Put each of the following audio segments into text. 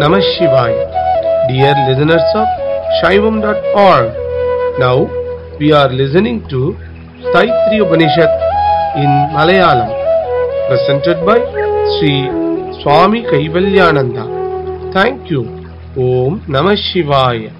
Namah Shivaya. Dear listeners of Shaivam.org, now we are listening to Staitri Upanishad in Malayalam, presented by Sri Swami Kaivalyananda. Thank you. Om Namah Shivaya.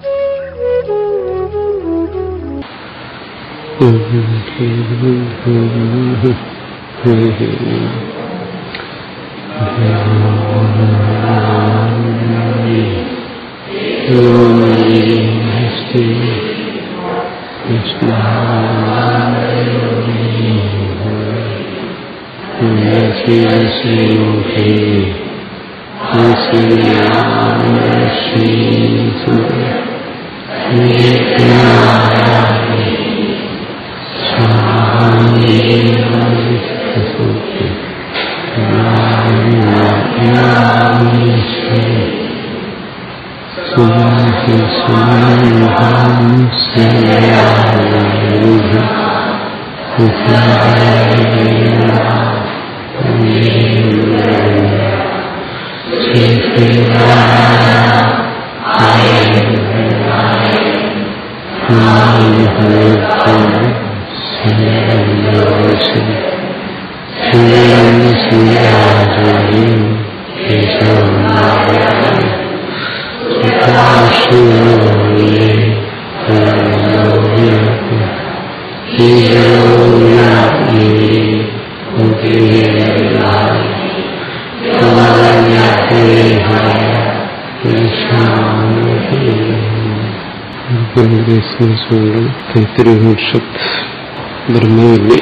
തൈത്തിരിപനിഷത്ത് ബ്രഹ്മവല്ലി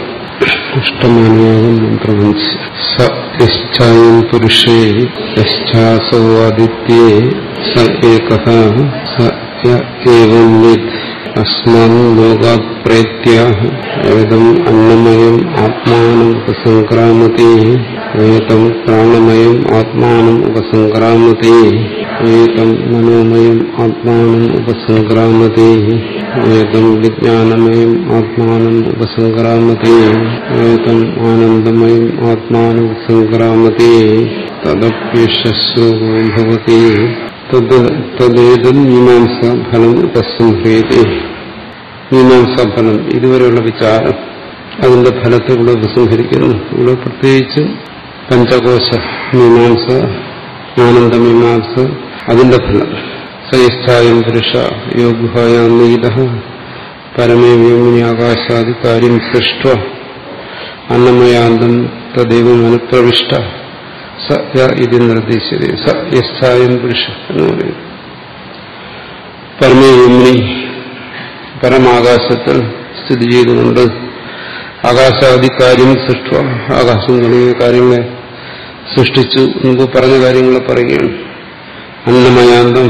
അഷ്ടമാനുയോഗം മന്ത്രമഞ്ച് സ യശ്ചായം പുരുഷേ യശ്ചാസോ ആദിത്യേ സ ഏക സ യ ഏവം വിദ് അസ്മാൻ ലോകാത് പ്രേത്യ ഏതം അന്നമയം ആത്മാനം ഉപസംക്രാമതി ഏതം പ്രാണമയം ആത്മാനം ഉപസംക്രാമതി ഏതം മനോമയം ആത്മാനം ഉപസംക്രാമതി ഏതം വിജ്ഞാനമയം ആത്മാനം ഉപസംക്രാമതി ഏതം ആനന്ദമയം ആത്മാനം ഉപസംക്രാമതി തദപ്യശ്രൂപോ ഭവതി തദ്ദേതം മീമാംസ ഫലം ഉപസംഹ്രിയത്തെ മീമാംസ ഫലം ഇതുവരെയുള്ള വിചാരം അതിന്റെ ഫലത്തെ ഇവിടെ ഉപസംഹരിക്കുന്നു ഇവിടെ പ്രത്യേകിച്ച് പഞ്ചകോശ മീമാംസ ആനന്ദമീമാംസ അതിന്റെ ഫലം സയസ്ഥായം പുരുഷ യോഗുഹായാം നീത പരമേ വ്യോമിനി ആകാശാദി കാര്യം സൃഷ്ട അന്നമയാന്തം തദൈവം അനുപ്രവിഷ്ട സ യ ഇത് നിർദ്ദേശിച്ചത് സ യസ്ഥായം പുരുഷ എന്ന് പറയുന്നു പരമേ വ്യോമിനി പരമാകാശത്തിൽ സ്ഥിതി ചെയ്തുകൊണ്ട് ആകാശാദി കാര്യം സൃഷ്ട ആകാശം തുടങ്ങിയ കാര്യങ്ങളെ സൃഷ്ടിച്ചു മുമ്പ് പറഞ്ഞ കാര്യങ്ങൾ പറയുകയാണ് അന്നമയാന്തം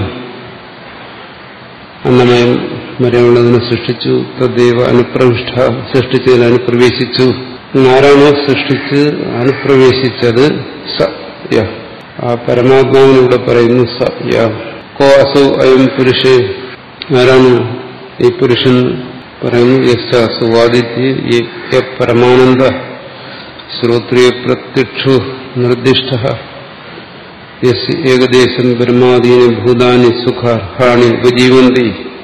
അന്നമയം വരെയുള്ളതിനെ സൃഷ്ടിച്ചു തദ്ദൈവ അനുപ്രവിഷ്ട സൃഷ്ടിച്ചതിൽ അനുപ്രവേശിച്ചു ആരാണോ സൃഷ്ടിച്ച് അനുപ്രവേശിച്ചത് സ യ ആ പരമാത്മാവിനിവിടെ പറയുന്നു സ യ കോ അസോ അയം പുരുഷേ ആരാണ് ഈ പുരുഷൻ പറയുന്നു യസ്സു ആദിത്യ പരമാനന്ദ ശ്രോത്രിയ പ്രത്യക്ഷു നിർദ്ദിഷ്ട ഏകദേശം ബ്രഹ്മാദീനി ഭൂതാനി സുഖാർഹാണി ഉപജീവന്തി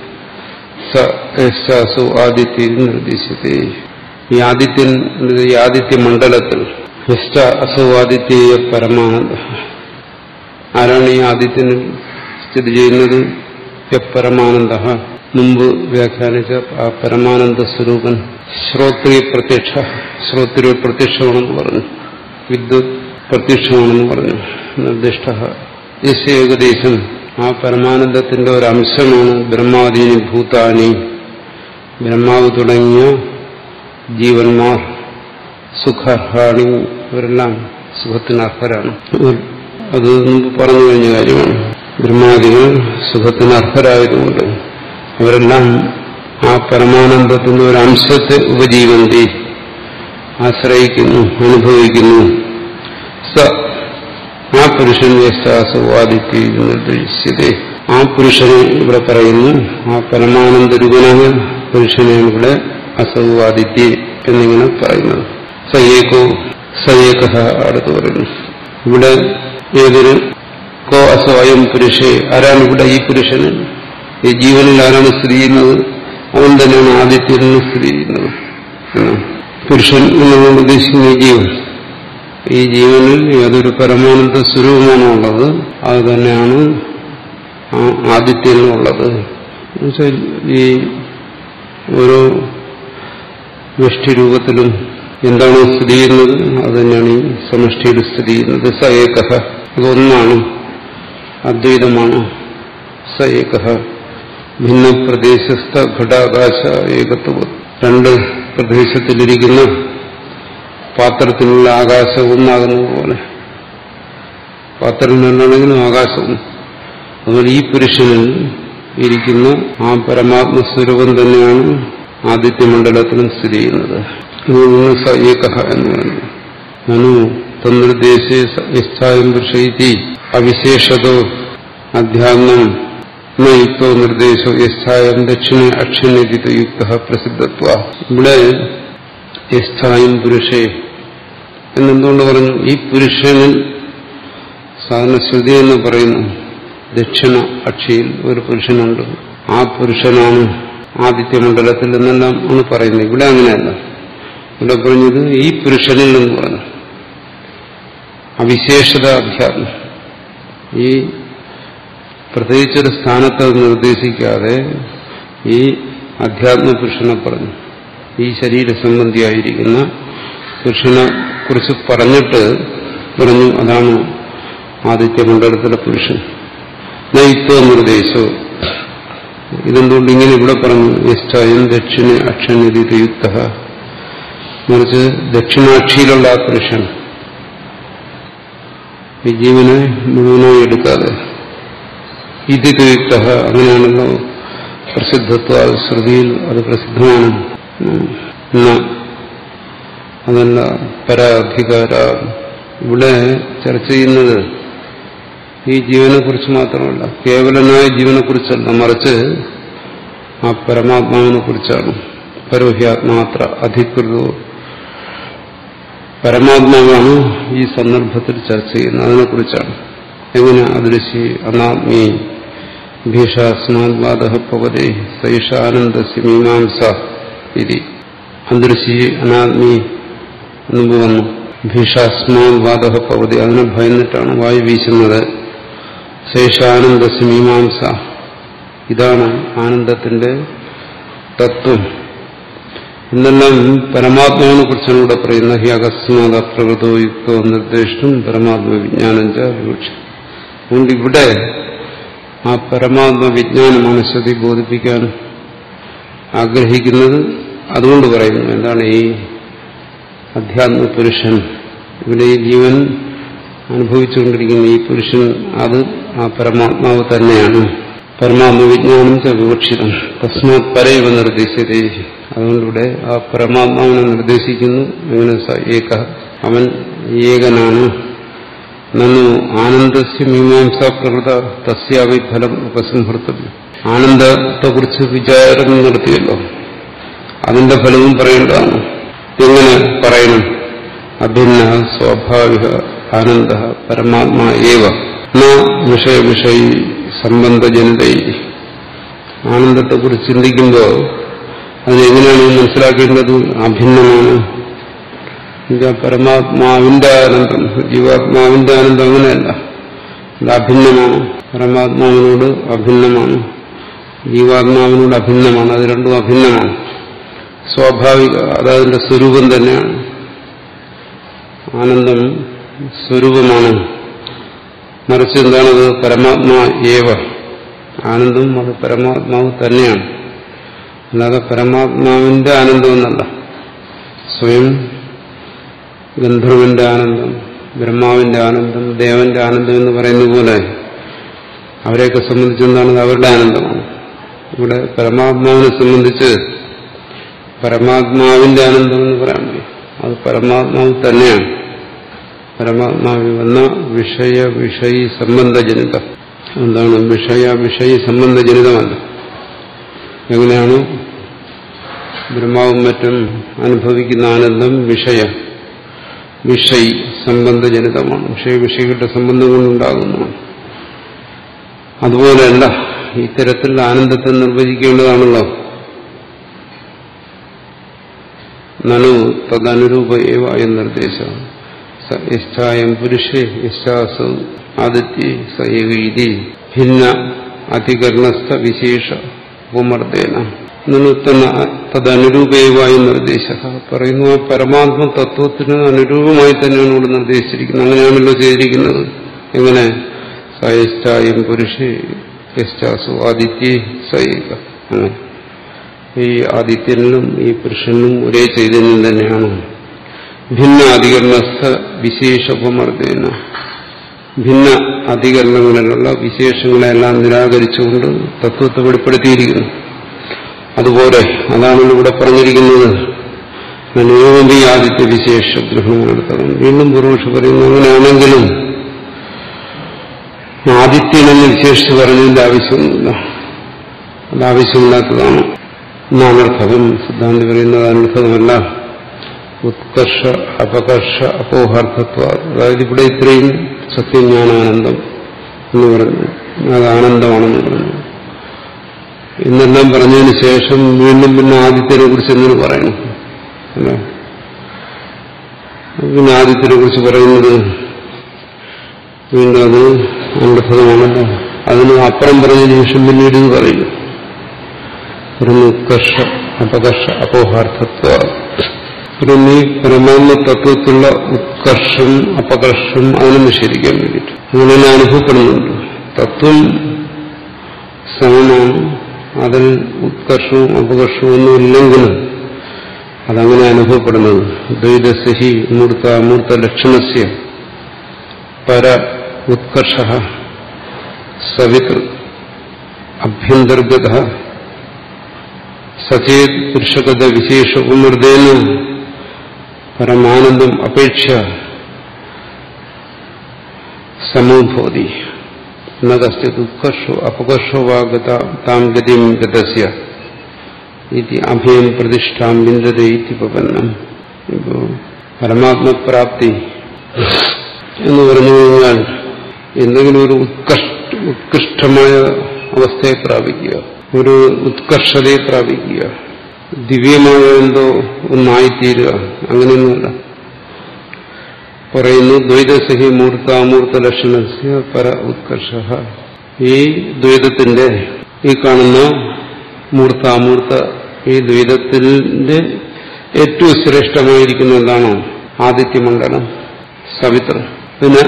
സു ആദിത്യ നിർദ്ദേശത്തെ ഈ ആദിത്യൻ ഈ ആദിത്യ മണ്ഡലത്തിൽ അസോ ആദിത്യ പരമാനന്ദ ആരാണ് ഈ ആദിത്യനിൽ സ്ഥിതി ചെയ്യുന്നത് പരമാനന്ദ മുമ്പ് വ്യാഖ്യാനിച്ച ആ പരമാനന്ദ സ്വരൂപൻ ശ്രോത്രിയ പ്രത്യക്ഷ ശ്രോത്രിയ പ്രത്യക്ഷമാണെന്ന് പറഞ്ഞു വിദ്യുത് പ്രത്യക്ഷമാണെന്ന് പറഞ്ഞു നിർദ്ദിഷ്ട യശ് ഏകദേശം ആ പരമാനന്ദത്തിന്റെ ഒരു അംശമാണ് ബ്രഹ്മാദീനി ഭൂതാനി ബ്രഹ്മാവ് തുടങ്ങിയ ജീവന്മാർ സുഖാർഹാണി അവരെല്ലാം സുഖത്തിന് അർഹരാണ് അത് മുമ്പ് പറഞ്ഞു കഴിഞ്ഞ കാര്യമാണ് ബ്രഹ്മാദികൾ സുഖത്തിന് അർഹരായതുകൊണ്ട് അവരെല്ലാം ആ പരമാനന്ദത്തിന്റെ ഒരു അംശത്തെ ഉപജീവന്തി ആശ്രയിക്കുന്നു അനുഭവിക്കുന്നു സ ആ പുരുഷൻ യശാസുവാദിത്യ നിർദ്ദേശിച്ചതേ ആ പുരുഷനെ ഇവിടെ പറയുന്നു ആ പരമാനന്ദ രൂപനായ പുരുഷനെയാണ് ഇവിടെ അസൗവാദിത്യ എന്നിങ്ങനെ പറയുന്നത് സയേക്കോ സയേക അടുത്ത് പറയുന്നു ഇവിടെ ഏതൊരു കോ അസോ അയം പുരുഷേ ആരാണ് ഇവിടെ ഈ പുരുഷന് ഈ ജീവനിൽ ആരാണ് സ്ഥിതി ചെയ്യുന്നത് അവൻ തന്നെയാണ് ആദിത്യനിൽ സ്ഥിതി ചെയ്യുന്നത് എന്നാണ്. പുരുഷൻ എന്നുകൊണ്ട് ഉദ്ദേശിക്കുന്ന ഈ ജീവൻ ഈ ജീവനിൽ ഏതൊരു പരമാനന്ദ സ്വരൂപമാണോ ഉള്ളത് അത് തന്നെയാണ് ആ ആദിത്യനുള്ളത് എന്നുവെച്ചാൽ ഈ ഓരോ വ്യഷ്ടി രൂപത്തിലും എന്താണോ സ്ഥിതി ചെയ്യുന്നത് അത് തന്നെയാണ് ഈ സമഷ്ടിയിൽ സ്ഥിതി ചെയ്യുന്നത് സ ഏകഹ അതൊന്നാണ് അദ്വൈതമാണ് സ ഏകഹ ഭിന്ന പ്രദേശസ്ഥ ഘടാകാശ ഏകത്വ രണ്ട് പ്രദേശത്തിലിരിക്കുന്ന പാത്രത്തിലുള്ള ആകാശം ഒന്നാകുന്നത് പോലെ പാത്രം രണ്ടാണെങ്കിലും ആകാശവും അതുപോലെ ഈ പുരുഷനിൽ ഇരിക്കുന്ന ആ പരമാത്മ സ്വരൂപം തന്നെയാണ് ആദിത്യമണ്ഡലത്തിലും സ്ഥിതി ചെയ്യുന്നത് ഇതുകൊണ്ട് സ ഏകഹ എന്ന് പറയുന്നു മനു തന്നിർദ്ദേശേ യസ്ഥായം പുരുഷൈതി അവിശേഷതോ അധ്യാത്മം ന യുക്തോ നിർദ്ദേശോ യസ്ഥായം ദക്ഷിണ അക്ഷണ്യതിത്വ യുക്ത പ്രസിദ്ധത്വ ഇവിടെ യസ്ഥായം പുരുഷേ എന്നെന്തുകൊണ്ട് പറഞ്ഞു ഈ പുരുഷനിൽ സാധാരണ ശ്രുതി എന്ന് പറയുന്നു ദക്ഷിണ അക്ഷിയിൽ ഒരു പുരുഷനുണ്ട് ആ പുരുഷനാണ് ആദിത്യമണ്ഡലത്തിൽ എന്നെല്ലാം ആണ് പറയുന്നത് ഇവിടെ അങ്ങനെയല്ല ഇവിടെ പറഞ്ഞത് ഈ പുരുഷനിൽ എന്ന് പറഞ്ഞു അവിശേഷത അധ്യാത്മം ഈ പ്രത്യേകിച്ചൊരു സ്ഥാനത്ത് അത് നിർദ്ദേശിക്കാതെ ഈ അധ്യാത്മ പുരുഷനെ പറഞ്ഞു ഈ ശരീര സംബന്ധിയായിരിക്കുന്ന പുരുഷനെ കുറിച്ച് പറഞ്ഞിട്ട് പറഞ്ഞു അതാണ് ആദിത്യമണ്ഡലത്തിലെ പുരുഷൻ നയിത്വ നിർദ്ദേശവും ഇതെന്തുകൊണ്ട് ഇങ്ങനെ ഇവിടെ പറഞ്ഞു യഷ്ടായം ദക്ഷിണ അക്ഷനിധി യുക്ത മറിച്ച് ദക്ഷിണാക്ഷിയിലുള്ള ആ പുരുഷൻ ഈ ജീവനെ മുഴുവനായി എടുക്കാതെ ഇതിയുക്ത അങ്ങനെയാണല്ലോ പ്രസിദ്ധത്വ ശ്രുതിയിൽ അത് പ്രസിദ്ധമാണ് എന്ന അതല്ല പരാധികാര ഇവിടെ ചർച്ച ചെയ്യുന്നത് ഈ ജീവനെക്കുറിച്ച് മാത്രമല്ല കേവലനായ ജീവനെക്കുറിച്ചല്ല മറിച്ച് ആ പരമാത്മാവിനെ കുറിച്ചാണ് പരോഹ്യാത്മാത്ര അധികൃതോ പരമാത്മാവാണ് ഈ സന്ദർഭത്തിൽ ചർച്ച ചെയ്യുന്നത് അതിനെക്കുറിച്ചാണ് എങ്ങനെ അദൃശി അനാത്മീ ഭീഷാസ്മാത്വാദ പവതേ സൈഷാനന്ദസ്യ മീമാംസ ഇതി അദൃശി അനാത്മീ എന്നുമ്പ് വന്നു ഭീഷാസ്മാവാദ പവതി അതിനെ ഭയന്നിട്ടാണ് വായു വീശുന്നത് ശേഷാനന്ദസ്യ മീമാംസ ഇതാണ് ആനന്ദത്തിന്റെ തത്വം എന്നെല്ലാം പരമാത്മാവിനെ കുറിച്ചാണ് ഇവിടെ പറയുന്നത് ഹി അകസ്മാത പ്രകൃതോ യുക്തോ നിർദ്ദേശം പരമാത്മ വിജ്ഞാനം വിവക്ഷ അതുകൊണ്ട് ഇവിടെ ആ പരമാത്മ വിജ്ഞാനമാണ് ശ്രുതി ബോധിപ്പിക്കാൻ ആഗ്രഹിക്കുന്നത് അതുകൊണ്ട് പറയുന്നു എന്താണ് ഈ അധ്യാത്മ പുരുഷൻ ഇവിടെ ഈ ജീവൻ അനുഭവിച്ചുകൊണ്ടിരിക്കുന്ന ഈ പുരുഷൻ അത് ആ പരമാത്മാവ് തന്നെയാണ് പരമാത്മ വിജ്ഞാനം ച വിവക്ഷിതം തസ്മാത് പരൈവ നിർദ്ദേശിച്ചതേ അതുകൊണ്ടിവിടെ ആ പരമാത്മാവിനെ നിർദ്ദേശിക്കുന്നു എങ്ങനെ സ ഏക അവൻ ഏകനാണ് നന്നു ആനന്ദസ്യ മീമാംസ പ്രകൃത തസ്യാവി ഫലം ഉപസംഹൃത്തവ്യം ആനന്ദത്തെക്കുറിച്ച് വിചാരം നടത്തിയല്ലോ അതിന്റെ ഫലവും പറയേണ്ടതാണ് എങ്ങനെ പറയണം അഭിന്ന സ്വാഭാവിക ആനന്ദ പരമാത്മാ ഏവ ന വിഷയ വിഷയ സംബന്ധജനിതൈ ആനന്ദത്തെക്കുറിച്ച് ചിന്തിക്കുമ്പോൾ അതിനെങ്ങനെയാണ് മനസ്സിലാക്കേണ്ടത് അഭിന്നമാണ് എന്നുവെച്ചാൽ പരമാത്മാവിന്റെ ആനന്ദം ജീവാത്മാവിന്റെ ആനന്ദം അങ്ങനെയല്ല ഇത് അഭിന്നമാണ് പരമാത്മാവിനോട് അഭിന്നമാണ് ജീവാത്മാവിനോട് അഭിന്നമാണ് അത് രണ്ടും അഭിന്നമാണ് സ്വാഭാവിക അതതിന്റെ സ്വരൂപം തന്നെയാണ് ആനന്ദം സ്വരൂപമാണ് മറിച്ച് എന്താണത് പരമാത്മാ ഏവ ആനന്ദം അത് പരമാത്മാവ് തന്നെയാണ് അല്ലാതെ പരമാത്മാവിന്റെ ആനന്ദം എന്നല്ല സ്വയം ഗന്ധർവന്റെ ആനന്ദം ബ്രഹ്മാവിന്റെ ആനന്ദം ദേവന്റെ ആനന്ദം എന്ന് പറയുന്ന പോലെ അവരെയൊക്കെ സംബന്ധിച്ച് എന്താണ് അവരുടെ ആനന്ദമാണ് ഇവിടെ പരമാത്മാവിനെ സംബന്ധിച്ച് പരമാത്മാവിന്റെ ആനന്ദം എന്ന് പറയാൻ കഴിയും അത് പരമാത്മാവ് തന്നെയാണ് പരമാത്മാവിൽ വന്ന വിഷയ വിഷയി സംബന്ധജനിതം എന്താണ് വിഷയ വിഷയി സംബന്ധജനിതമല്ല എങ്ങനെയാണ് ബ്രഹ്മാവും മറ്റും അനുഭവിക്കുന്ന ആനന്ദം വിഷയ വിഷയി സംബന്ധജനിതമാണ് വിഷയ വിഷയങ്ങളുടെ സംബന്ധം കൊണ്ടുണ്ടാകുന്നതാണ് അതുപോലെയല്ല ഇത്തരത്തിൽ ആനന്ദത്തെ നിർവചിക്കേണ്ടതാണല്ലോ നനു തദനുരൂപ ഏവ എന്ന നിർദ്ദേശം യശ്ചായം പുരുഷേ യശ്ചാസു ആദിത്യ സ ഏക ഇതി ഭിന്ന അധികരണസ്ഥ വിശേഷ ഉപമർദ്ദേന നനുത്തന തദനുരൂപേവായ നിർദ്ദേശ പറയുന്നു ആ പരമാത്മ തത്വത്തിന് അനുരൂപമായി തന്നെയാണ് ഇവിടെ നിർദ്ദേശിച്ചിരിക്കുന്നത് അങ്ങനെയാണല്ലോ ചെയ്തിരിക്കുന്നത് എങ്ങനെ സയശ്ചായം പുരുഷേ യശ്ചാസു ആദിത്യ സൈക അങ്ങനെ ഈ ആദിത്യനിലും ഈ പുരുഷനിലും ഒരേ ചൈതന്യം തന്നെയാണ് ഭിന്ന അധികരണസ്ഥ വിശേഷോപമർദ്ദേന ഭിന്ന അധികരണങ്ങളിലുള്ള വിശേഷങ്ങളെല്ലാം നിരാകരിച്ചുകൊണ്ട് തത്വത്തെ വെളിപ്പെടുത്തിയിരിക്കുന്നു അതുപോലെ അതാണ് ഇവിടെ പറഞ്ഞിരിക്കുന്നത് നിയമി ആദിത്യ വിശേഷ ഗ്രഹണം നടത്തണം വീണ്ടും പൂർവക്ഷ പറയുന്നു അങ്ങനെയാണെങ്കിലും ആദിത്യനെന്ന് വിശേഷിച്ച് പറഞ്ഞതിന്റെ ആവശ്യമൊന്നുമില്ല അത് ആവശ്യമില്ലാത്തതാണ് അനർത്ഥകം സിദ്ധാന്തി പറയുന്നത് അനർത്ഥകമല്ല ഉത്കർഷ അപകർഷ അപോഹാർത്ഥത്വ അതായത് ഇവിടെ ഇത്രയും സത്യജ്ഞാനാനന്ദം എന്ന് പറഞ്ഞു അത് ആനന്ദമാണെന്ന് പറഞ്ഞു എന്നെല്ലാം പറഞ്ഞതിന് ശേഷം വീണ്ടും പിന്നെ ആദിത്യനെ കുറിച്ച് എന്തിനു പറയണം അല്ല പിന്നെ ആദിത്യനെ കുറിച്ച് പറയുന്നത് വീണ്ടും അത് അനർത്ഥകമാണല്ലോ അതിന് അപ്പുറം പറഞ്ഞതിന് ശേഷം പിന്നീട് ഇത് പറയും ഒരു ഉത്കർഷ അപകർഷ അപോഹാർത്ഥത്വ ഈ പരമാത്മ തത്വത്തിലുള്ള ഉത്കർഷം അപകർഷം അതിനെ നിഷേധിക്കാൻ വേണ്ടിയിട്ട് അങ്ങനെ അനുഭവപ്പെടുന്നുണ്ട് തത്വം സമമാണ് അതിൽ ഉത്കർഷവും അപകർഷവും ഒന്നും ഇല്ലെങ്കിലും അതങ്ങനെ അനുഭവപ്പെടുന്നത് ദ്വൈതസഹി മൂർത്ത അമൂർത്ത ലക്ഷണസ്യ പര ഉത്കർഷ സവിതൃ അഭ്യന്തർഗത സചേത് പുരുഷഗത വിശേഷ ഉപമൃതേന പരമാനന്ദം അപേക്ഷ സമോഭവതി ന കശ്ചിത് ഉത്കർഷോ അപകർഷോ വാ താം ഗതിം ഗതസ്യ ഇത് അഭയം പ്രതിഷ്ഠാം ബിന്ദത ഇത്യപന്നം ഇപ്പോ പരമാത്മപ്രാപ്തി എന്ന് പറഞ്ഞു കഴിഞ്ഞാൽ എന്തെങ്കിലും ഒരു ഉത്കൃഷ്ട ഉത്കൃഷ്ടമായ അവസ്ഥയെ പ്രാപിക്കുക ഒരു ഉത്കർഷതയെ പ്രാപിക്കുക ദിവ്യമായ എന്തോ ഒന്നായിത്തീരുക അങ്ങനെയൊന്നുമല്ല പറയുന്നു ദ്വൈതസഹി മൂർത്ത അമൂർത്ത ലക്ഷണസ്യ പര ഉത്കർഷ ഈ ദ്വൈതത്തിന്റെ ഈ കാണുന്ന മൂർത്ത അമൂർത്ത ഈ ദ്വൈതത്തിന്റെ ഏറ്റവും ശ്രേഷ്ഠമായിരിക്കുന്ന എന്താണോ ആദിത്യമണ്ഡലം സവിത്രം പിന്നെ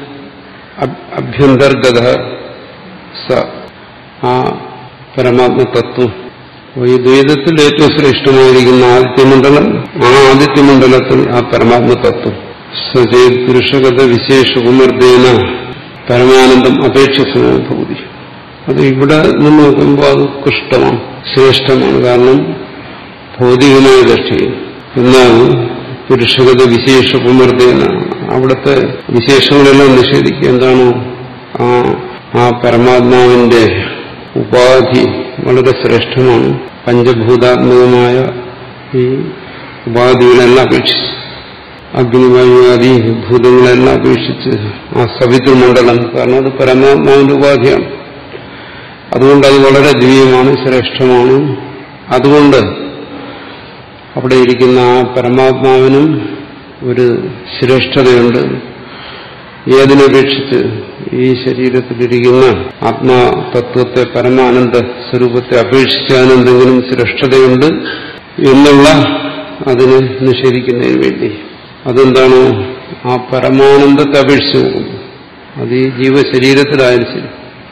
അഭ്യന്തർഗത സ ആ പരമാത്മ തത്വം ഈ ദ്വൈതത്തിൽ ഏറ്റവും ശ്രേഷ്ഠമായിരിക്കുന്ന ആദിത്യമണ്ഡലം ആ ആദിത്യമണ്ഡലത്തിൽ ആ പരമാത്മ തത്വം സചേത് പുരുഷഗത വിശേഷ ഉമർദ്ദേന പരമാനന്ദം അപേക്ഷിസമഭൂതി അത് ഇവിടെ നിന്ന് നോക്കുമ്പോൾ അത് ഉത്കൃഷ്ടമാണ് ശ്രേഷ്ഠമാണ് കാരണം ഭൗതികമായ ദൃഷ്ടിയിൽ എന്നാൽ പുരുഷഗത വിശേഷ പുമർദ്ദേന അവിടുത്തെ വിശേഷങ്ങളെല്ലാം നിഷേധിക്കുക എന്താണോ ആ ആ പരമാത്മാവിന്റെ ഉപാധി വളരെ ശ്രേഷ്ഠമാണ് പഞ്ചഭൂതാത്മകമായ ഈ ഉപാധികളെല്ലാം അപേക്ഷിച്ച് അഗ്നിവായുവാദി ഭൂതങ്ങളെല്ലാം അപേക്ഷിച്ച് ആ സവിതൃമണ്ഡലം കാരണം അത് പരമാത്മാവിന്റെ ഉപാധിയാണ് അതുകൊണ്ട് അത് വളരെ ദിവ്യമാണ് ശ്രേഷ്ഠമാണ് അതുകൊണ്ട് അവിടെ ഇരിക്കുന്ന ആ പരമാത്മാവിനും ഒരു ശ്രേഷ്ഠതയുണ്ട് ഏതിനപേക്ഷിച്ച് ഈ ശരീരത്തിലിരിക്കുന്ന ആത്മാതത്വത്തെ പരമാനന്ദ സ്വരൂപത്തെ അപേക്ഷിച്ച് അതിനെന്തെങ്കിലും ശ്രേഷ്ഠതയുണ്ട് എന്നുള്ള അതിനെ നിഷേധിക്കുന്നതിന് വേണ്ടി അതെന്താണോ ആ പരമാനന്ദത്തെ അപേക്ഷിച്ച് നോക്കും അത് ഈ ജീവശരീരത്തിലായാലും ശരി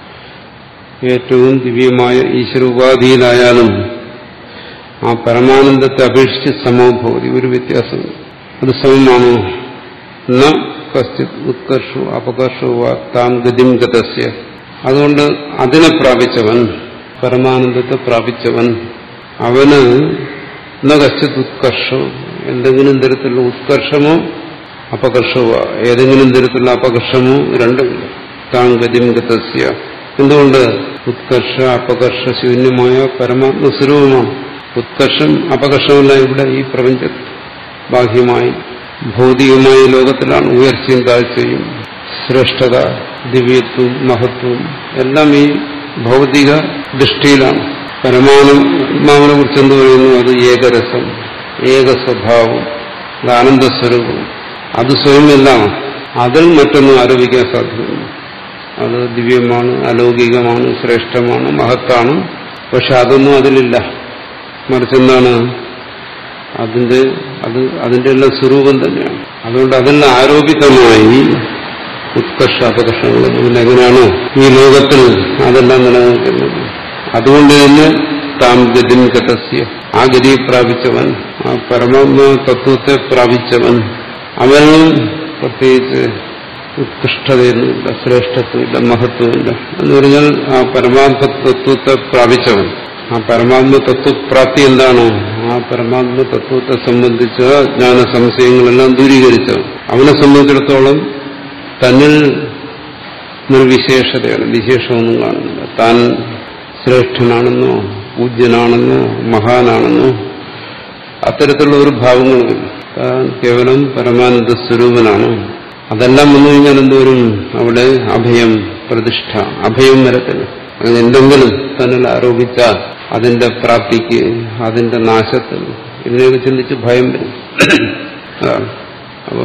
ഏറ്റവും ദിവ്യമായ ഈശ്വരോപാധിയിലായാലും ആ പരമാനന്ദത്തെ അപേക്ഷിച്ച് സമോഭവതി ഒരു വ്യത്യാസം അത് സമമാണോ ന കശ്ചിത് ഉത്കർഷോ അപകർഷോ താം ഗതിം ഗതസ്യ അതുകൊണ്ട് അതിനെ പ്രാപിച്ചവൻ പരമാനന്ദത്തെ പ്രാപിച്ചവൻ അവന് ന കശ്ചിത് ഉത്കർഷോ എന്തെങ്കിലും തരത്തിലുള്ള ഉത്കർഷമോ അപകർഷമോ ഏതെങ്കിലും തരത്തിലുള്ള അപകർഷമോ രണ്ടുമില്ല താം ഗതിം ഗതസ്യ എന്തുകൊണ്ട് ഉത്കർഷ അപകർഷ ശൂന്യമായ പരമാത്മ സ്വരൂപമാണ് ഉത്കർഷം അപകർഷമല്ല ഇവിടെ ഈ പ്രപഞ്ച ബാഹ്യമായി ഭൗതികമായ ലോകത്തിലാണ് ഉയർച്ചയും താഴ്ചയും ശ്രേഷ്ഠത ദിവ്യത്വം മഹത്വം എല്ലാം ഈ ഭൗതിക ദൃഷ്ടിയിലാണ് പരമാത്മാവിനെ കുറിച്ച് എന്ത് പറയുന്നു അത് ഏകരസം ഏക സ്വഭാവം അത് ആനന്ദസ്വരൂപം അത് സ്വയം എല്ലാം അതിൽ മറ്റൊന്നും ആരോപിക്കാൻ സാധ്യമല്ല അത് ദിവ്യമാണ് അലൗകികമാണ് ശ്രേഷ്ഠമാണ് മഹത്താണ് പക്ഷെ അതൊന്നും അതിലില്ല മറിച്ച് എന്താണ് അതിന്റെ അത് അതിന്റെ എല്ലാം സ്വരൂപം തന്നെയാണ് അതുകൊണ്ട് അതെല്ലാം ആരോപിതമായി ഉത്കർഷ അപകർഷങ്ങൾ പിന്നെ എങ്ങനെയാണോ ഈ ലോകത്തിൽ അതെല്ലാം നിലനിൽക്കുന്നത് അതുകൊണ്ട് തന്നെ താം ഗതിൻ ഗതസ്യ ആ ഗതിയെ പ്രാപിച്ചവൻ ആ പരമാത്മ തത്വത്തെ പ്രാപിച്ചവൻ അവനും പ്രത്യേകിച്ച് ഉത്കൃഷ്ടതയൊന്നുമില്ല ശ്രേഷ്ഠത്വമില്ല മഹത്വമില്ല എന്ന് പറഞ്ഞാൽ ആ പരമാത്മ തത്വത്തെ പ്രാപിച്ചവൻ ആ പരമാത്മ തത്വപ്രാപ്തി എന്താണ് ആ പരമാത്മ തത്വത്തെ സംബന്ധിച്ച ജ്ഞാന സംശയങ്ങളെല്ലാം ദൂരീകരിച്ചവൻ അവനെ സംബന്ധിച്ചിടത്തോളം തന്നിൽ നിർവിശേഷതയാണ് വിശേഷമൊന്നും കാണുന്നില്ല താൻ ശ്രേഷ്ഠനാണെന്നോ പൂജ്യനാണെന്നോ മഹാനാണെന്നോ അത്തരത്തിലുള്ള ഒരു ഭാവങ്ങളുമില്ല താൻ കേവലം പരമാനന്ദ സ്വരൂപനാണ് അതെല്ലാം വന്നു കഴിഞ്ഞാൽ എന്തോരും അവിടെ അഭയം പ്രതിഷ്ഠ അഭയം വരത്തില്ല അങ്ങനെ എന്തെങ്കിലും തന്നിൽ ആരോപിച്ചാൽ അതിന്റെ പ്രാപ്തിക്ക് അതിന്റെ നാശത്തിന് ഇതിനെയൊക്കെ ചിന്തിച്ച് ഭയം വരും അതാണ് അപ്പോ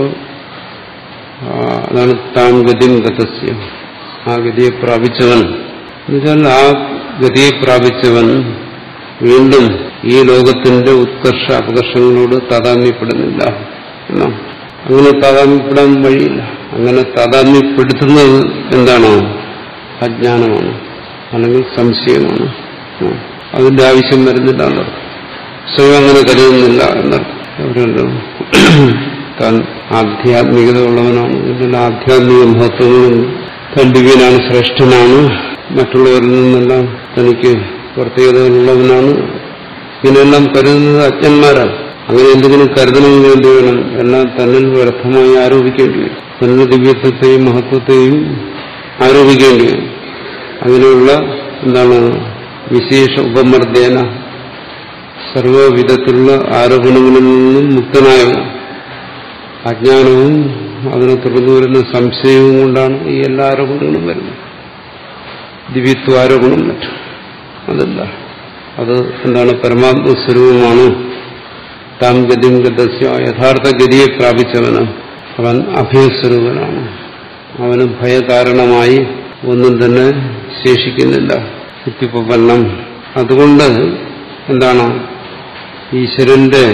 അതാണ് താൻ ഗതിം ഗതസ്യ ആ ഗതിയെ പ്രാപിച്ചവൻ എന്നുവെച്ചാൽ ആ ഗതിയെ പ്രാപിച്ചവൻ വീണ്ടും ഈ ലോകത്തിന്റെ ഉത്കർഷ അപകർഷങ്ങളോട് താതാമ്യപ്പെടുന്നില്ല എന്നാണ് അങ്ങനെ താതാമ്യപ്പെടാൻ വഴിയില്ല അങ്ങനെ താതാമ്യപ്പെടുത്തുന്നത് എന്താണോ അജ്ഞാനമാണ് അല്ലെങ്കിൽ സംശയമാണ് അതിന്റെ ആവശ്യം വരുന്നില്ല എന്നർത്ഥം സ്വയം അങ്ങനെ കരുതുന്നില്ല എന്നർത്ഥം അവരല്ലോ താൻ ആധ്യാത്മികത ഉള്ളവനാണ് ഇതിന്റെ ആധ്യാത്മിക മഹത്വങ്ങളും താൻ ദിവ്യനാണ് ശ്രേഷ്ഠനാണ് മറ്റുള്ളവരിൽ നിന്നെല്ലാം തനിക്ക് പ്രത്യേകതകളുള്ളവനാണ് ഇങ്ങനെയെല്ലാം കരുതുന്നത് അജ്ഞന്മാരാണ് അങ്ങനെ എന്തെങ്കിലും കരുതണമെങ്കിൽ എന്ത് വേണം എല്ലാം തന്നിൽ വ്യർത്ഥമായി ആരോപിക്കേണ്ടി വരും തന്നിൽ ദിവ്യത്വത്തെയും മഹത്വത്തെയും ആരോപിക്കേണ്ടി വരും അങ്ങനെയുള്ള എന്താണ് വിശേഷ ഉപമർദ്ദേന സർവവിധത്തിലുള്ള ആരോപണങ്ങളിൽ നിന്നും മുക്തനായവൻ അജ്ഞാനവും അതിനെ തുടർന്നു വരുന്ന സംശയവും കൊണ്ടാണ് ഈ എല്ലാ ആരോപണങ്ങളും വരുന്നത് ദിവ്യത്വ ആരോപണം മറ്റും അതല്ല അത് എന്താണ് പരമാത്മ സ്വരൂപമാണ് താം ഗതിം ഗതസ്യ യഥാർത്ഥ ഗതിയെ പ്രാപിച്ചവന് അവൻ അഭയസ്വരൂപനാണ് അവന് ഭയകാരണമായി ഒന്നും തന്നെ ശേഷിക്കുന്നില്ല കുത്തിപ്പല്ലാം അതുകൊണ്ട് എന്താണ് ഈശ്വരന്റെ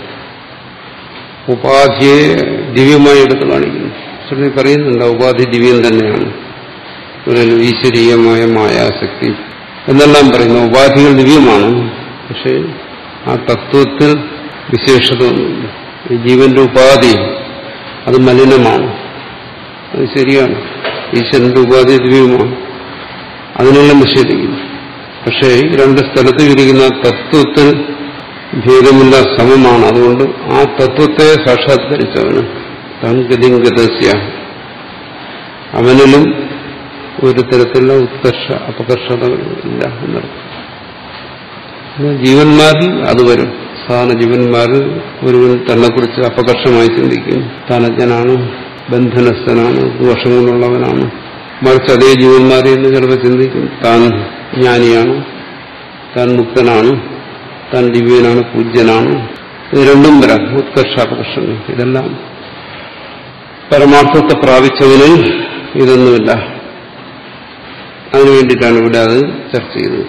ഉപാധിയെ ദിവ്യമായി എടുത്ത് കാണിക്കുന്നു ശ്രുതി പറയുന്നുണ്ട് ഉപാധി ദിവ്യം തന്നെയാണ് ഒരു ഈശ്വരീയമായ മായാശക്തി എന്നെല്ലാം പറയുന്നു ഉപാധികൾ ദിവ്യമാണ് പക്ഷെ ആ തത്വത്തിൽ വിശേഷത ഒന്നുമില്ല ഈ ജീവന്റെ ഉപാധി അത് മലിനമാണ് അത് ശരിയാണ് ഈശ്വരന്റെ ഉപാധി ദിവ്യമാണ് അതിനെല്ലാം നിഷേധിക്കുന്നു പക്ഷേ രണ്ട് സ്ഥലത്ത് ഇരിക്കുന്ന തത്വത്തിൽ ഭേദമില്ല സമമാണ് അതുകൊണ്ട് ആ തത്വത്തെ സാക്ഷാത്കരിച്ചവന് താൻ ഗതിഗതസ്യ അവനിലും ഒരു തരത്തിലുള്ള ഉത്കർഷ അപകർഷതകൾ ഇല്ല എന്നർത്ഥം ജീവന്മാരിൽ അത് വരും സാധാരണ ജീവന്മാരിൽ ഒരുവൻ തന്നെക്കുറിച്ച് അപകർഷമായി ചിന്തിക്കും താൻ അജ്ഞനാണ് ബന്ധനസ്ഥനാണ് ദോഷങ്ങളുള്ളവനാണ് മറിച്ച് അതേ ജീവന്മാരെ എന്ന് ചിലപ്പോൾ ചിന്തിക്കും താൻ ജ്ഞാനിയാണ് താൻ മുക്തനാണ് താൻ ദിവ്യനാണ് പൂജ്യനാണ് ഇത് രണ്ടും വരാം ഉത്കർഷാപകർഷങ്ങൾ ഇതെല്ലാം പരമാർത്ഥത്തെ പ്രാപിച്ചവനിൽ ഇതൊന്നുമില്ല അതിനു വേണ്ടിയിട്ടാണ് ഇവിടെ അത് ചർച്ച ചെയ്തത്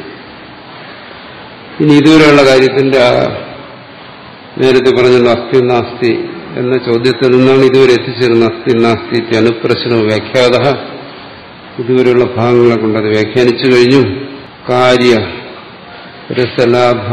ഇനി ഇതുവരെയുള്ള കാര്യത്തിന്റെ ആ നേരത്തെ പറഞ്ഞല്ലോ അസ്ഥി നാസ്തി എന്ന ചോദ്യത്തിൽ നിന്നാണ് ഇതുവരെ എത്തിച്ചേരുന്നത് അസ്ഥി നാസ്തി അനുപ്രശ്നോ വ്യാഖ്യാത ഇതുവരെയുള്ള ഭാഗങ്ങളെ കൊണ്ട് അത് വ്യാഖ്യാനിച്ചു കഴിഞ്ഞു കാര്യ രസലാഭ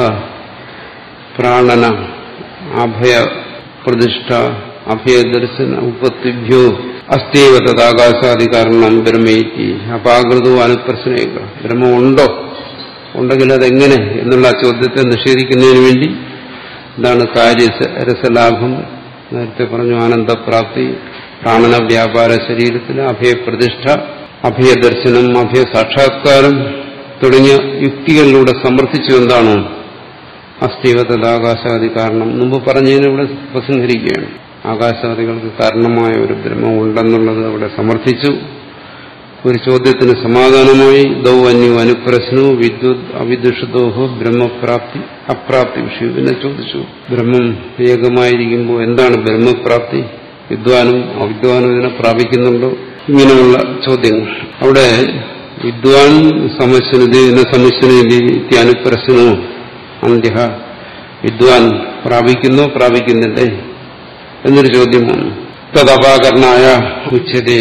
പ്രാണന അഭയ പ്രതിഷ്ഠ അഭയദർശന ഉപത്തിഭ്യോ അസ്ഥീവ തഥാകാശാദി കാരണം ബ്രഹ്മേറ്റി അപാകൃതവും അനുപ്രശ്നയില്ല ബ്രഹ്മം ഉണ്ടോ ഉണ്ടെങ്കിൽ അതെങ്ങനെ എന്നുള്ള ആ ചോദ്യത്തെ നിഷേധിക്കുന്നതിന് വേണ്ടി എന്താണ് കാര്യ രസലാഭം നേരത്തെ പറഞ്ഞു ആനന്ദപ്രാപ്തി പ്രാണന വ്യാപാര ശരീരത്തിൽ അഭയപ്രതിഷ്ഠ അഭയദർശനം അഭയ സാക്ഷാത്കാരം തുടങ്ങിയ യുക്തികളിലൂടെ സമർത്ഥിച്ചു എന്താണ് അസ്ഥിവ തഥാകാശാദി കാരണം മുമ്പ് പറഞ്ഞതിനെ ഇവിടെ ഉപസംഹരിക്കുകയാണ് ആകാശാദികൾക്ക് കാരണമായ ഒരു ബ്രഹ്മം ഉണ്ടെന്നുള്ളത് അവിടെ സമർത്ഥിച്ചു ഒരു ചോദ്യത്തിന് സമാധാനമായി ദൗ അന്യു അനുപ്രശ്നു വിദ്യുത് അവിദുഷിതോഹോ ബ്രഹ്മപ്രാപ്തി അപ്രാപ്തി വിഷയം പിന്നെ ചോദിച്ചു ബ്രഹ്മം ഏകമായിരിക്കുമ്പോൾ എന്താണ് ബ്രഹ്മപ്രാപ്തി വിദ്വാനും അവിദ്വാനും ഇതിനെ പ്രാപിക്കുന്നുണ്ടോ ഇങ്ങനെയുള്ള ചോദ്യങ്ങൾ അവിടെ വിദ്വാൻ സമശ്വനതി എന്ന സമശ്വനതി അനുപ്രശ്നോ അന്ത്യ വിദ്വാൻ പ്രാപിക്കുന്നോ പ്രാപിക്കുന്നില്ലേ എന്നൊരു ചോദ്യം വന്നു തദപാകരണായ ഉച്ചതേ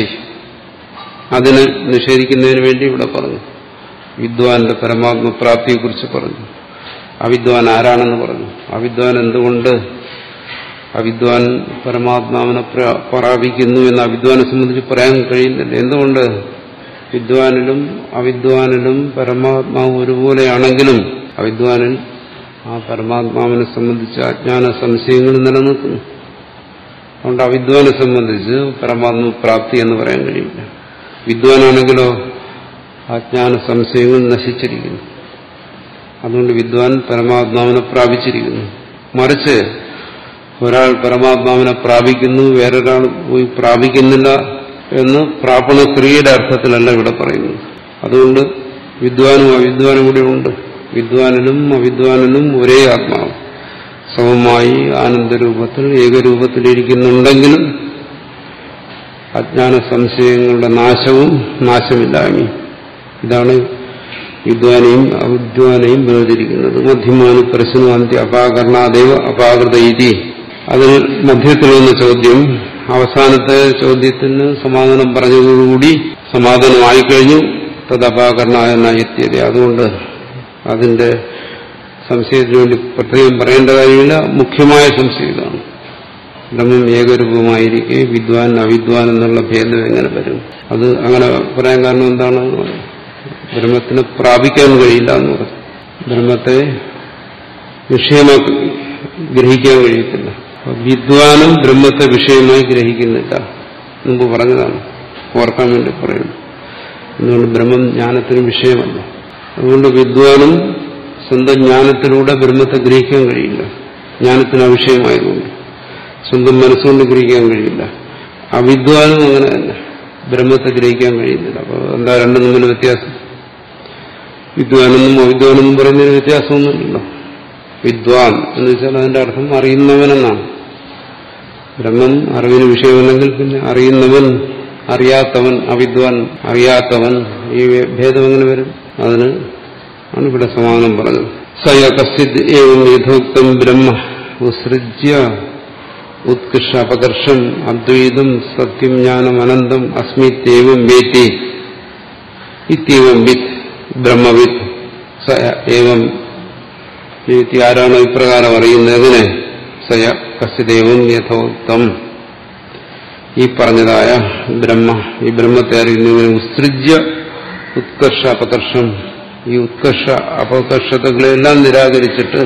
അതിന് നിഷേധിക്കുന്നതിന് വേണ്ടി ഇവിടെ പറഞ്ഞു വിദ്വാന്റെ പരമാത്മപ്രാപ്തിയെക്കുറിച്ച് പറഞ്ഞു അവിദ്വാൻ ആരാണെന്ന് പറഞ്ഞു അവിദ്വാൻ എന്തുകൊണ്ട് അവിദ്വാൻ പരമാത്മാവിനെ പ്രാപിക്കുന്നു എന്ന് അവിദ്വാനെ സംബന്ധിച്ച് പറയാൻ കഴിയുന്നില്ല എന്തുകൊണ്ട് വിദ്വാനിലും അവിദ്വാനിലും പരമാത്മാവ് ഒരുപോലെയാണെങ്കിലും അവിദ്വാനിൽ ആ പരമാത്മാവിനെ സംബന്ധിച്ച് അജ്ഞാന സംശയങ്ങൾ നിലനിൽക്കുന്നു അതുകൊണ്ട് അവിദ്വാനെ സംബന്ധിച്ച് പരമാത്മ പ്രാപ്തി എന്ന് പറയാൻ കഴിയില്ല വിദ്വാനാണെങ്കിലോ അജ്ഞാന സംശയങ്ങൾ നശിച്ചിരിക്കുന്നു അതുകൊണ്ട് വിദ്വാൻ പരമാത്മാവിനെ പ്രാപിച്ചിരിക്കുന്നു മറിച്ച് ഒരാൾ പരമാത്മാവിനെ പ്രാപിക്കുന്നു വേറൊരാൾ പോയി പ്രാപിക്കുന്നില്ല എന്ന് പ്രാപണ ക്രിയയുടെ അർത്ഥത്തിലല്ല ഇവിടെ പറയുന്നത് അതുകൊണ്ട് വിദ്വാനും അവിദ്വാനും കൂടി ഉണ്ട് വിദ്വാനിലും അവിദ്വാനിലും ഒരേ ആത്മാവ് സമമായി ആനന്ദരൂപത്തിൽ ഏകരൂപത്തിലിരിക്കുന്നുണ്ടെങ്കിലും അജ്ഞാന സംശയങ്ങളുടെ നാശവും നാശമില്ലായ്മയും ഇതാണ് വിദ്വാനെയും അവിദ്വാനെയും വേർതിരിക്കുന്നത് മധ്യമാനു പ്രശ്നം അന്ത്യ അപാകരണാദേവ അപാകൃത ഇതി അതിൽ മധ്യത്തിൽ വന്ന ചോദ്യം അവസാനത്തെ ചോദ്യത്തിന് സമാധാനം പറഞ്ഞതോടുകൂടി സമാധാനമായി കഴിഞ്ഞു തദപാകരണായ എത്തിയത് അതുകൊണ്ട് അതിന്റെ സംശയത്തിന് വേണ്ടി പ്രത്യേകം പറയേണ്ട കാര്യമില്ല മുഖ്യമായ സംശയം ഇതാണ് ബ്രഹ്മം ഏകരൂപമായിരിക്കെ വിദ്വാൻ അവിദ്വാൻ എന്നുള്ള ഭേദം എങ്ങനെ വരും അത് അങ്ങനെ പറയാൻ കാരണം എന്താണ് ബ്രഹ്മത്തിന് പ്രാപിക്കാൻ കഴിയില്ല എന്ന് പറഞ്ഞു ബ്രഹ്മത്തെ വിഷയമാക്കി ഗ്രഹിക്കാൻ കഴിയത്തില്ല വിദ്വാനും ബ്രഹ്മത്തെ വിഷയമായി ഗ്രഹിക്കുന്നില്ല മുമ്പ് പറഞ്ഞതാണ് ഓർക്കാൻ വേണ്ടി പറയുന്നു അതുകൊണ്ട് ബ്രഹ്മം ജ്ഞാനത്തിന് വിഷയമല്ല അതുകൊണ്ട് വിദ്വാനും സ്വന്തം ജ്ഞാനത്തിലൂടെ ബ്രഹ്മത്തെ ഗ്രഹിക്കാൻ കഴിയില്ല ജ്ഞാനത്തിന് അവിഷയമായതുകൊണ്ട് സ്വന്തം മനസ്സുകൊണ്ട് ഗ്രഹിക്കാൻ കഴിയില്ല അവിദ്വാനും അങ്ങനെ തന്നെ ബ്രഹ്മത്തെ ഗ്രഹിക്കാൻ കഴിയുന്നില്ല അപ്പോൾ എന്താ രണ്ടും തമ്മിൽ വ്യത്യാസം വിദ്വാനെന്നും അവിദ്വാനെന്നും പറയുന്നതിന് വ്യത്യാസമൊന്നുമില്ലല്ലോ വിദ്വാൻ എന്ന് വെച്ചാൽ അതിന്റെ അർത്ഥം അറിയുന്നവനെന്നാണ് ബ്രഹ്മം അറിവിന് വിഷയമല്ലെങ്കിൽ പിന്നെ അറിയുന്നവൻ അറിയാത്തവൻ അവിദ്വാൻ അറിയാത്തവൻ ഈ ഭേദം എങ്ങനെ വരും അതിന് ആണ് ഇവിടെ സമാധാനം പറഞ്ഞത് സയ കശ്ചിത് ഏവം യഥോക്തം ബ്രഹ്മ ഉത്സൃജ്യ ഉത്കൃഷ്ട അപകർഷം അദ്വൈതം സത്യം ജ്ഞാനം അനന്തം അസ്മിത്യേവം വേത്തി ഇത്യവം വിത്ത് ബ്രഹ്മവിത്ത് സ ഏവം വേത്തി ആരാണോ ഇപ്രകാരം അറിയുന്നത് എങ്ങനെ സയ കശ്ചിദേവം യഥോക്തം ഈ പറഞ്ഞതായ ബ്രഹ്മ ഈ ബ്രഹ്മത്തെ അറിയുന്നതിന് ഉത്സൃജ്യ ഉത്കർഷ അപകർഷം ഈ ഉത്കർഷ അപകർഷതകളെല്ലാം നിരാകരിച്ചിട്ട്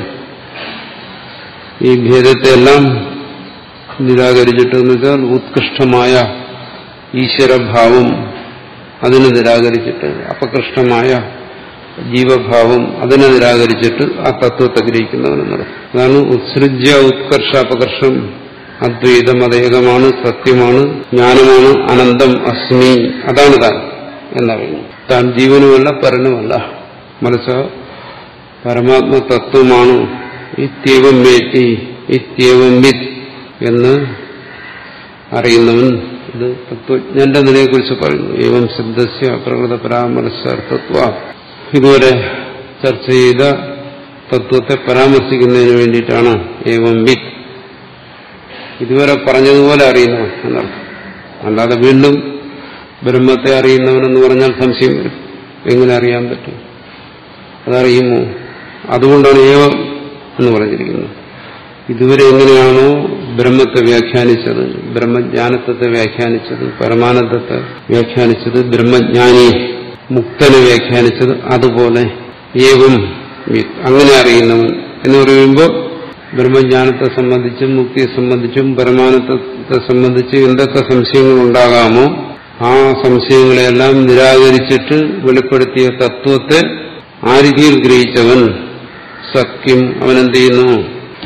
ഈ ഭേദത്തെ എല്ലാം നിരാകരിച്ചിട്ട് എന്ന് വെച്ചാൽ ഉത്കൃഷ്ടമായ ഈശ്വരഭാവം അതിനെ നിരാകരിച്ചിട്ട് അപകൃഷ്ടമായ ജീവഭാവം അതിനെ നിരാകരിച്ചിട്ട് ആ തത്വത്തെ ഗ്രഹിക്കുന്നവനെന്നത് അതാണ് ഉത്സൃജ്യ ഉത്കർഷ അപകർഷം അദ്വൈതം അതേകമാണ് സത്യമാണ് ജ്ഞാനമാണ് അനന്തം അസ്മി അതാണ് താൻ എന്നറിയുന്നു താൻ ജീവനുമല്ല പരനുമല്ല മറിച്ച് പരമാത്മ തത്വമാണ് ഇത്യവം വേറ്റി ഇത്യവം വിത്ത് എന്ന് അറിയുന്നവൻ ഇത് തത്വജ്ഞന്റെ നിലയെക്കുറിച്ച് പറയുന്നു ഏവം ശബ്ദസ്യ പ്രകൃത പരാമർശാർത്ഥത്വ ഇതുവരെ ചർച്ച ചെയ്ത തത്വത്തെ പരാമർശിക്കുന്നതിന് വേണ്ടിയിട്ടാണ് ഏവം വിത്ത് ഇതുവരെ പറഞ്ഞതുപോലെ അറിയുന്നവൻ എന്നർത്ഥം അല്ലാതെ വീണ്ടും ബ്രഹ്മത്തെ അറിയുന്നവനെന്ന് പറഞ്ഞാൽ സംശയം വരും എങ്ങനെ അറിയാൻ പറ്റും അതറിയുമോ അതുകൊണ്ടാണ് ഏവം എന്ന് പറഞ്ഞിരിക്കുന്നത് ഇതുവരെ എങ്ങനെയാണോ ബ്രഹ്മത്തെ വ്യാഖ്യാനിച്ചത് ബ്രഹ്മജ്ഞാനത്വത്തെ വ്യാഖ്യാനിച്ചത് പരമാനന്ദത്തെ വ്യാഖ്യാനിച്ചത് ബ്രഹ്മജ്ഞാനി മുക്തനെ വ്യാഖ്യാനിച്ചത് അതുപോലെ ഏവം അങ്ങനെ അറിയുന്നവൻ എന്ന് പറയുമ്പോൾ ബ്രഹ്മജ്ഞാനത്തെ സംബന്ധിച്ചും മുക്തിയെ സംബന്ധിച്ചും പരമാനന്ദത്തെ സംബന്ധിച്ച് എന്തൊക്കെ സംശയങ്ങൾ ഉണ്ടാകാമോ ആ സംശയങ്ങളെല്ലാം നിരാകരിച്ചിട്ട് വെളിപ്പെടുത്തിയ തത്വത്തെ ആ രീതിയിൽ ഗ്രഹിച്ചവൻ സത്യം അവനെന്ത് ചെയ്യുന്നു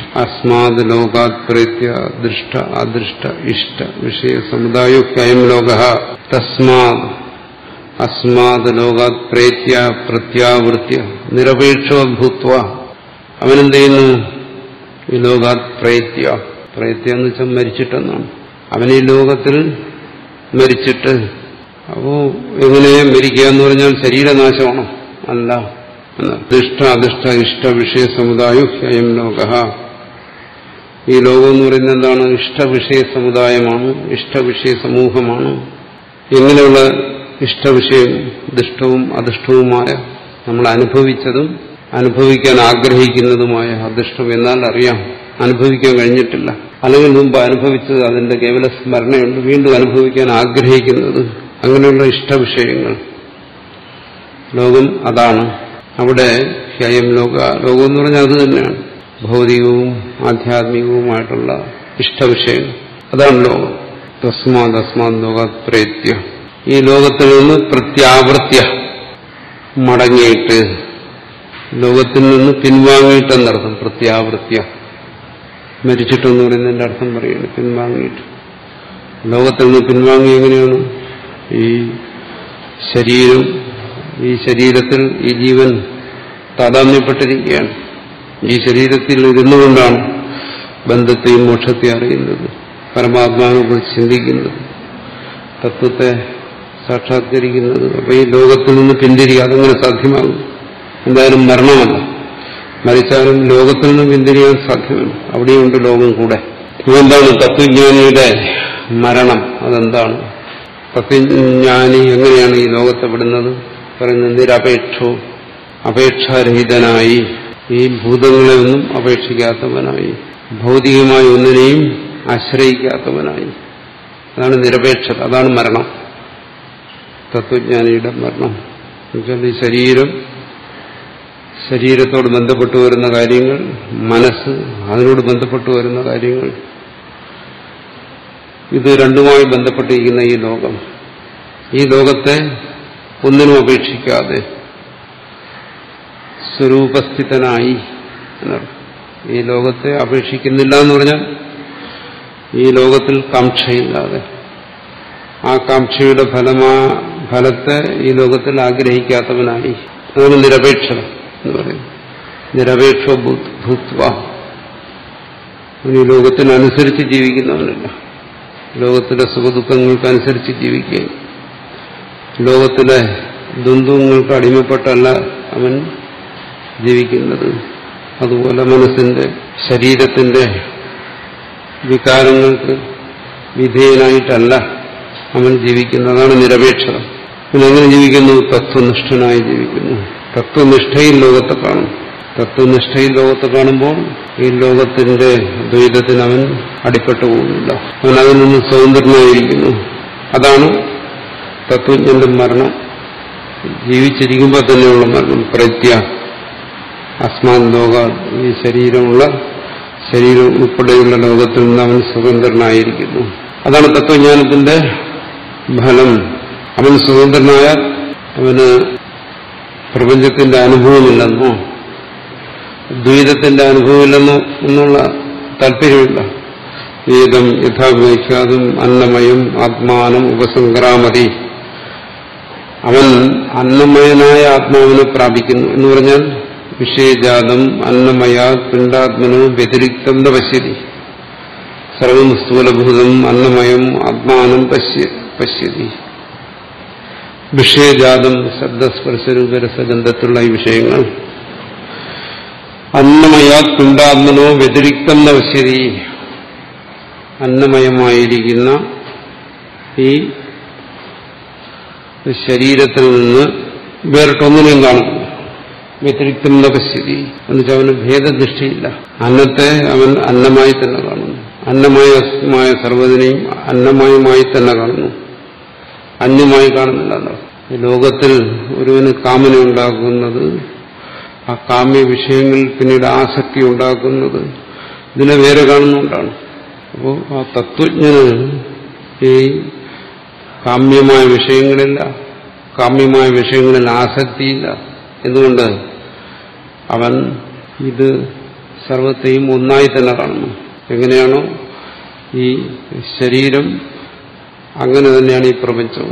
അസ്മാത് ലോകാത് പ്രേത്യ ദൃഷ്ട അദൃഷ്ട ഇഷ്ട വിഷയ സമുദായോക്യം ലോക തസ്മാത് അസ്മാത് ലോകാത് പ്രേത്യ പ്രത്യാവൃത്യ നിരപേക്ഷോ ഭൂത്വ അവനെന്ത് ചെയ്യുന്നു ഈ ലോകാത് പ്രേത്യ പ്രേത്യ എന്ന് വെച്ചാൽ മരിച്ചിട്ടെന്നാണ് അവൻ ഈ ലോകത്തിൽ മരിച്ചിട്ട് അപ്പോ എങ്ങനെ മരിക്കുക എന്ന് പറഞ്ഞാൽ ശരീരനാശമാണോ അല്ല ദുഷ്ട അധിഷ്ഠ ഇഷ്ട വിഷയ സമുദായോ ഹ്യയം ലോക ഈ ലോകം എന്ന് പറയുന്നത് എന്താണ് ഇഷ്ടവിഷയ സമുദായമാണ് ഇഷ്ടവിഷയ സമൂഹമാണ് എങ്ങനെയുള്ള ഇഷ്ടവിഷയം ദുഷ്ടവും അധിഷ്ഠവുമായ നമ്മൾ അനുഭവിച്ചതും അനുഭവിക്കാൻ ആഗ്രഹിക്കുന്നതുമായ അദൃഷ്ടം എന്നാൽ അറിയാം അനുഭവിക്കാൻ കഴിഞ്ഞിട്ടില്ല അല്ലെങ്കിൽ മുമ്പ് അനുഭവിച്ചത് അതിന്റെ കേവല സ്മരണയുണ്ട് വീണ്ടും അനുഭവിക്കാൻ ആഗ്രഹിക്കുന്നത് അങ്ങനെയുള്ള ഇഷ്ടവിഷയങ്ങൾ ലോകം അതാണ് അവിടെ ഹ്യയം ലോക ലോകം എന്ന് പറഞ്ഞാൽ അത് തന്നെയാണ് ഭൗതികവും ആധ്യാത്മികവുമായിട്ടുള്ള ഇഷ്ടവിഷയങ്ങൾ അതാണ് ലോകം തസ്മാത് അസ്മാത് ലോകാത് പ്രേത്യ ഈ ലോകത്തിൽ നിന്ന് പ്രത്യാവൃത്യ മടങ്ങിയിട്ട് ലോകത്തിൽ നിന്ന് പിൻവാങ്ങിയിട്ടെന്നർത്ഥം പ്രത്യാവൃത്യ മരിച്ചിട്ടെന്ന് പറയുന്നതിന്റെ അർത്ഥം പറയുന്നത് പിൻവാങ്ങിയിട്ട് ലോകത്തിൽ നിന്ന് പിൻവാങ്ങി എങ്ങനെയാണ് ഈ ശരീരം ഈ ശരീരത്തിൽ ഈ ജീവൻ താതാമ്യപ്പെട്ടിരിക്കുകയാണ് ഈ ശരീരത്തിൽ ഇരുന്നുകൊണ്ടാണ് ബന്ധത്തെയും മോക്ഷത്തെയും അറിയുന്നത് പരമാത്മാവിനെ കുറിച്ച് ചിന്തിക്കുന്നത് തത്വത്തെ സാക്ഷാത്കരിക്കുന്നത് അപ്പൊ ഈ ലോകത്തിൽ നിന്ന് പിന്തിരിക്കുക അതെങ്ങനെ സാധ്യമാകും എന്തായാലും മരണമല്ല മരിച്ചാലും ലോകത്തിൽ നിന്ന് പിന്തിരിയാൻ സാധ്യമല്ല അവിടെയുണ്ട് ലോകം കൂടെ ഇതെന്താണ് തത്വജ്ഞാനിയുടെ മരണം അതെന്താണ് തത്വജ്ഞാനി എങ്ങനെയാണ് ഈ ലോകത്തെ വിടുന്നത് പറയുന്നത് നിരപേക്ഷോ അപേക്ഷാരഹിതനായി ഈ ഭൂതങ്ങളെ ഒന്നും അപേക്ഷിക്കാത്തവനായി ഭൗതികമായ ഒന്നിനെയും ആശ്രയിക്കാത്തവനായി അതാണ് നിരപേക്ഷത അതാണ് മരണം തത്വജ്ഞാനിയുടെ മരണം എന്നുവെച്ചാൽ ഈ ശരീരം ശരീരത്തോട് ബന്ധപ്പെട്ടു വരുന്ന കാര്യങ്ങൾ മനസ്സ് അതിനോട് ബന്ധപ്പെട്ടു വരുന്ന കാര്യങ്ങൾ ഇത് രണ്ടുമായി ബന്ധപ്പെട്ടിരിക്കുന്ന ഈ ലോകം ഈ ലോകത്തെ ഒന്നിനും അപേക്ഷിക്കാതെ സ്വരൂപസ്ഥിതനായി എന്നർത്ഥം ഈ ലോകത്തെ അപേക്ഷിക്കുന്നില്ല എന്ന് പറഞ്ഞാൽ ഈ ലോകത്തിൽ കാംക്ഷയില്ലാതെ ആ കാംക്ഷയുടെ ഫലമാ ഫലത്തെ ഈ ലോകത്തിൽ ആഗ്രഹിക്കാത്തവനായി അതാണ് നിരപേക്ഷത എന്ന് പറയും നിരപേക്ഷ ഭൂത്വ ഈ ലോകത്തിനനുസരിച്ച് ജീവിക്കുന്നവനല്ല ലോകത്തിലെ സുഖദുഃഖങ്ങൾക്കനുസരിച്ച് ജീവിക്കുകയും ലോകത്തിലെ ദ്വന്ദ്വങ്ങൾക്ക് അടിമപ്പെട്ടല്ല അവൻ ജീവിക്കുന്നത് അതുപോലെ മനസ്സിന്റെ ശരീരത്തിന്റെ വികാരങ്ങൾക്ക് വിധേയനായിട്ടല്ല അവൻ ജീവിക്കുന്നതാണ് നിരപേക്ഷത അവൻ എങ്ങനെ ജീവിക്കുന്നു തത്വനിഷ്ഠനായി ജീവിക്കുന്നു തത്വനിഷ്ഠയിൽ ലോകത്തെ കാണും തത്വനിഷ്ഠയിൽ ലോകത്തെ കാണുമ്പോൾ ഈ ലോകത്തിന്റെ ദ്വൈതത്തിന് അവൻ അടിപ്പെട്ടു പോകുന്നില്ല അവൻ അതിൽ നിന്ന് സ്വതന്ത്രനായിരിക്കുന്നു അതാണ് തത്വജ്ഞന്റെ മരണം ജീവിച്ചിരിക്കുമ്പോൾ തന്നെയുള്ള മരണം പ്രത്യ അസ്മാൻ ലോക ഈ ശരീരമുള്ള ശരീരം ഉൾപ്പെടെയുള്ള ലോകത്തിൽ നിന്ന് അവൻ സ്വതന്ത്രനായിരിക്കുന്നു അതാണ് തത്വജ്ഞാനത്തിന്റെ ഫലം അവൻ സ്വതന്ത്രനായാൽ അവന് പ്രപഞ്ചത്തിന്റെ അനുഭവമില്ലെന്നോ ദ്വൈതത്തിന്റെ അനുഭവമില്ലെന്നോ എന്നുള്ള താല്പര്യമില്ല ഏതം യഥാവ്യാഖ്യാതും അന്നമയം ആത്മാനം ഉപസംക്രാമതി അവൻ അന്നമയനായ ആത്മാവിനെ പ്രാപിക്കുന്നു എന്ന് പറഞ്ഞാൽ വിഷയജാതം അന്നമയ പിണ്ടാത്മനോ വ്യതിരിക്തം പശ്യതി സർവം സ്ഥൂലഭൂതം അന്നമയം ആത്മാനം പശ്യ പശ്യതി വിഷയജാതം ശബ്ദസ്പർശരൂപരസഗന്ധത്തിലുള്ള ഈ വിഷയങ്ങൾ അന്നമയ പിണ്ടാത്മനോ വ്യതിരിക്തം പശ്യതി അന്നമയമായിരിക്കുന്ന ഈ ശരീരത്തിൽ നിന്ന് വേറിട്ടൊന്നിനെയും കാണുന്നു വ്യതിരിക്തം നപശ്യതി എന്നുവെച്ചാൽ അവന് ഭേദദൃഷ്ടിയില്ല അന്നത്തെ അവൻ അന്നമായി തന്നെ കാണുന്നു അന്നമയമായ സർവ്വതിനെയും അന്നമയമായി തന്നെ കാണുന്നു അന്യമായി കാണുന്നില്ല എന്നർത്ഥം ഈ ലോകത്തിൽ ഒരുവന് കാമന ഉണ്ടാക്കുന്നത് ആ കാമ്യ വിഷയങ്ങളിൽ പിന്നീട് ആസക്തി ഉണ്ടാക്കുന്നത് ഇതിനെ വേറെ കാണുന്നുകൊണ്ടാണ് അപ്പോൾ ആ തത്വജ്ഞന് ഈ കാമ്യമായ വിഷയങ്ങളില്ല കാമ്യമായ വിഷയങ്ങളിൽ ആസക്തിയില്ല എന്തുകൊണ്ട് അവൻ ഇത് സർവത്തെയും ഒന്നായി തന്നെ കാണുന്നു എങ്ങനെയാണോ ഈ ശരീരം അങ്ങനെ തന്നെയാണ് ഈ പ്രപഞ്ചവും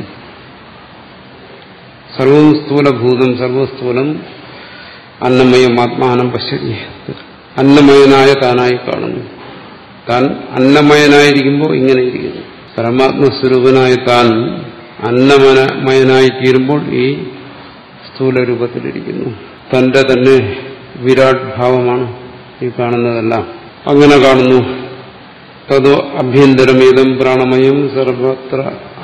സർവവും സ്ഥൂലഭൂതം സർവസ്ഥൂലം അന്നമയം ആത്മാനം പശ്യതി അന്നമയനായ താനായി കാണുന്നു താൻ അന്നമയനായിരിക്കുമ്പോൾ ഇങ്ങനെ ഇരിക്കുന്നു പരമാത്മസ്വരൂപനായ താൻ അന്നമയനായി തീരുമ്പോൾ ഈ സ്ഥൂല രൂപത്തിലിരിക്കുന്നു തന്റെ തന്നെ വിരാട് ഭാവമാണ് ഈ കാണുന്നതെല്ലാം അങ്ങനെ കാണുന്നു തതോ അഭ്യന്തരമേതം പ്രാണമയം സർവത്ര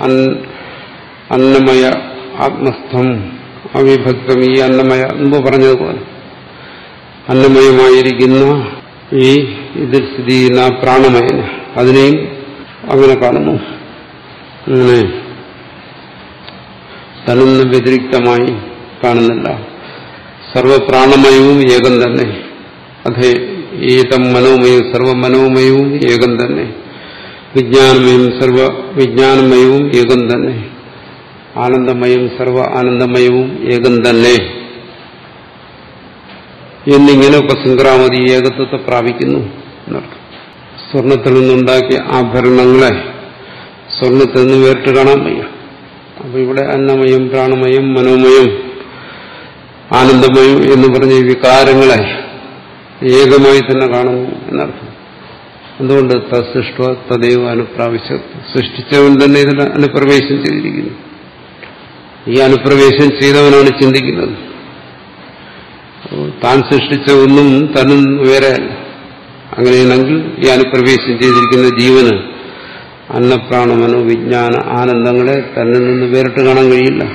അന്നമയ ആത്മസ്ഥം അവിഭക്തം ഈ അന്നമയ മുമ്പ് പറഞ്ഞതുപോലെ അന്നമയമായിരിക്കുന്ന ഈ ഇതിൽ സ്ഥിതി ചെയ്യുന്ന പ്രാണമയന് അതിനെയും അങ്ങനെ കാണുന്നു അങ്ങനെ തനിന്ന് വ്യതിരിക്തമായി കാണുന്നില്ല സർവപ്രാണമയവും ഏകം തന്നെ അതെ ഏതം മനോമയവും സർവമനോമയവും ഏകം തന്നെ വിജ്ഞാനമയം സർവ വിജ്ഞാനമയവും ഏകം തന്നെ ആനന്ദമയം സർവ ആനന്ദമയവും ഏകം തന്നെ എന്നിങ്ങനെ ഉപസംക്രാമതി ഏകത്വത്തെ പ്രാപിക്കുന്നു എന്നർത്ഥം സ്വർണത്തിൽ നിന്നുണ്ടാക്കിയ ആഭരണങ്ങളെ സ്വർണത്തിൽ നിന്ന് വേറിട്ട് കാണാൻ വയ്യ അപ്പൊ ഇവിടെ അന്നമയം പ്രാണമയം മനോമയം ആനന്ദമയം എന്ന് പറഞ്ഞ ഈ വികാരങ്ങളെ ഏകമായി തന്നെ കാണുന്നു എന്നർത്ഥം എന്തുകൊണ്ട് തസൃഷ്ട തദൈവ അനുപ്രാവശ്യ സൃഷ്ടിച്ചവൻ തന്നെ ഇതിൽ അനുപ്രവേശം ചെയ്തിരിക്കുന്നു ഈ അനുപ്രവേശം ചെയ്തവനാണ് ചിന്തിക്കുന്നത് താൻ സൃഷ്ടിച്ച ഒന്നും തന്നും വേറെയല്ല അങ്ങനെയാണെങ്കിൽ ഈ അനുപ്രവേശം ചെയ്തിരിക്കുന്ന ജീവന് അന്നപ്രാണ മനോവിജ്ഞാന ആനന്ദങ്ങളെ തന്നിൽ നിന്ന് വേറിട്ട് കാണാൻ കഴിയില്ല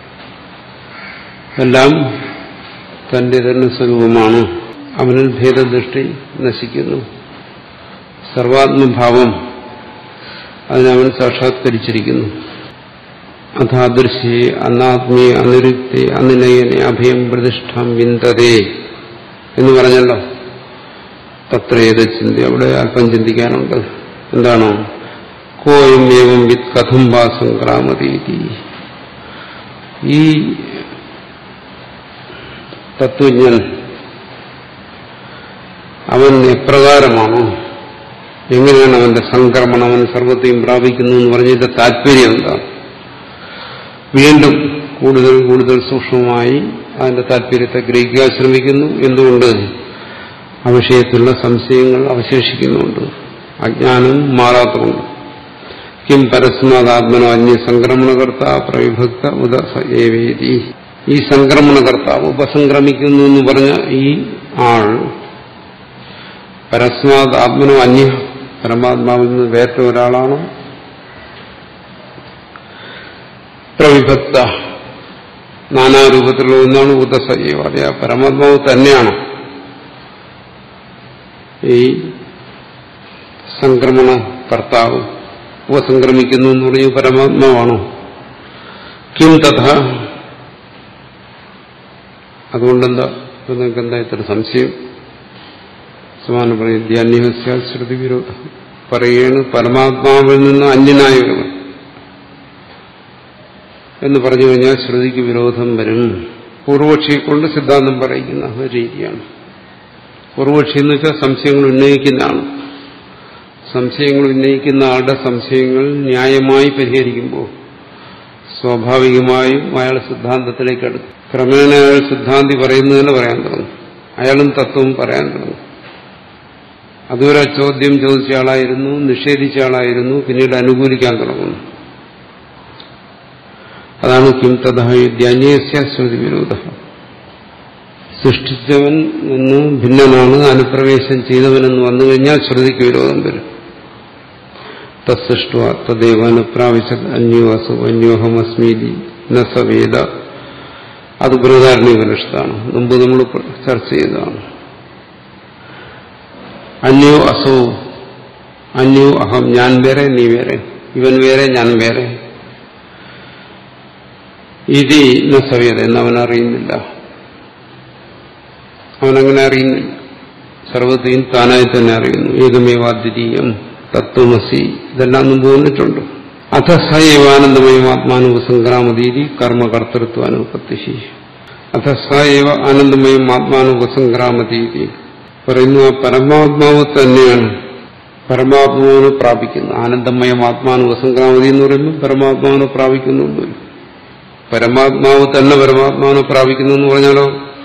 എല്ലാം തന്റെ തന്നെ സ്വരൂപമാണ് അവനിൽ ഭേദദൃഷ്ടി നശിക്കുന്നു സർവാത്മഭാവം അതിനവൻ സാക്ഷാത്കരിച്ചിരിക്കുന്നു അഥാദൃശ്യേ അന്നാത്മീയ അനിരുക്തി അനിനയനെ അഭയം പ്രതിഷ്ഠാം വിന്തതേ എന്ന് പറഞ്ഞല്ലോ തത്രേത് ചിന്ത അവിടെ അല്പം ചിന്തിക്കാനുണ്ട് എന്താണോ കോയം ഏവം വിത്ത് കഥം വാ സംക്രാമതീതി ഈ തത്വജ്ഞൻ അവൻ എപ്രകാരമാണോ എങ്ങനെയാണ് അവന്റെ സംക്രമണം അവൻ സർവത്തെയും പ്രാപിക്കുന്നു എന്ന് പറഞ്ഞതിന്റെ താല്പര്യം എന്താണ് വീണ്ടും കൂടുതൽ കൂടുതൽ സൂക്ഷ്മമായി അതിന്റെ താല്പര്യത്തെ ഗ്രഹിക്കാൻ ശ്രമിക്കുന്നു എന്തുകൊണ്ട് ആ വിഷയത്തിലുള്ള സംശയങ്ങൾ അവശേഷിക്കുന്നുണ്ട് അജ്ഞാനം മാറാത്തതുകൊണ്ട് കിം പരസ്മാതാത്മനോ അന്യ സംക്രമണകർത്ത പ്രവിഭക്ത ഉദ ഏവേദി ഈ സംക്രമണകർത്താവ് ഉപസംക്രമിക്കുന്നു എന്ന് പറഞ്ഞ ഈ ആൾ പരസ്മാത് ആത്മനോ അന്യ പരമാത്മാവിൽ നിന്ന് വേറ്റ ഒരാളാണോ പ്രവിഭക്ത നാനാരൂപത്തിലുള്ള ഒന്നാണ് ഉദസജീവ അതെ ആ പരമാത്മാവ് തന്നെയാണ് ഈ സംക്രമണ കർത്താവ് ഉപസംക്രമിക്കുന്നു എന്ന് പറഞ്ഞ പരമാത്മാവാണോ കിം തഥ അതുകൊണ്ടെന്താ നിങ്ങൾക്ക് എന്താ ഇത്ര സംശയം സമാനം പറയും ധ്യാന്യഹസ്യ ശ്രുതി വിരോധം പറയാണ് പരമാത്മാവിൽ നിന്ന് അന്യനായ ഒരുവൻ എന്ന് പറഞ്ഞു കഴിഞ്ഞാൽ ശ്രുതിക്ക് വിരോധം വരും പൂർവക്ഷിയെ കൊണ്ട് സിദ്ധാന്തം പറയിക്കുന്ന ഒരു രീതിയാണ് പൂർവക്ഷി എന്ന് വെച്ചാൽ സംശയങ്ങൾ ഉന്നയിക്കുന്നതാണ് സംശയങ്ങൾ ഉന്നയിക്കുന്ന ആളുടെ സംശയങ്ങൾ ന്യായമായി പരിഹരിക്കുമ്പോൾ സ്വാഭാവികമായും അയാൾ സിദ്ധാന്തത്തിലേക്ക് അടുക്കും ക്രമേണ അയാൾ സിദ്ധാന്തി പറയുന്നതിന് പറയാൻ തുടങ്ങും അയാളും തത്വവും പറയാൻ തുടങ്ങും അതുവരെ ചോദ്യം ചോദിച്ച ആളായിരുന്നു നിഷേധിച്ച ആളായിരുന്നു പിന്നീട് അനുകൂലിക്കാൻ തുടങ്ങുന്നു അതാണ് കിം തഥാന്യസ്യ ശ്രുതി വിരോധ സൃഷ്ടിച്ചവൻ നിന്ന് ഭിന്നനാണ് അനുപ്രവേശം ചെയ്തവനെന്ന് വന്നു കഴിഞ്ഞാൽ ശ്രുതിക്ക് വിരോധം വരും തത്സൃഷ്ട തദ്വ അനുപ്രാവശ്യ അന്യോ അസു അന്യോഹമസ്മീതി ന സവേദ അത് ബൃഹദാരണ്യപനിഷത്താണ് മുമ്പ് നമ്മൾ ചർച്ച ചെയ്തതാണ് അന്യോ അസോ അന്യോ അഹം ഞാൻ വേറെ നീ വേറെ ഇവൻ വേറെ ഞാൻ വേറെ ഇതി ന സവേദ എന്നവൻ അറിയുന്നില്ല അവനങ്ങനെ അറിയുന്നില്ല സർവത്തെയും താനായി തന്നെ അറിയുന്നു ഏകമേവാദ്വിതീയം തത്വമസി ഇതെല്ലാം മുമ്പ് വന്നിട്ടുണ്ട് അഥ സൈവാനന്ദമയം ആത്മാനുപസംക്രാമതീതി കർമ്മകർത്തൃത്വാനുപത്തി അഥ സൈവ ആനന്ദമയം ആത്മാനുപസംക്രാമതീതി പറയുന്നു ആ പരമാത്മാവ് തന്നെയാണ് പരമാത്മാവിനെ പ്രാപിക്കുന്നു ആനന്ദമയം ആത്മാനുപസംക്രാമതി എന്ന് പറയുമ്പോൾ പരമാത്മാവിനെ പ്രാപിക്കുന്നു എന്ന് വരും. പരമാത്മാവ് തന്നെ പരമാത്മാവിനെ പ്രാപിക്കുന്നു എന്ന് പറഞ്ഞാലോ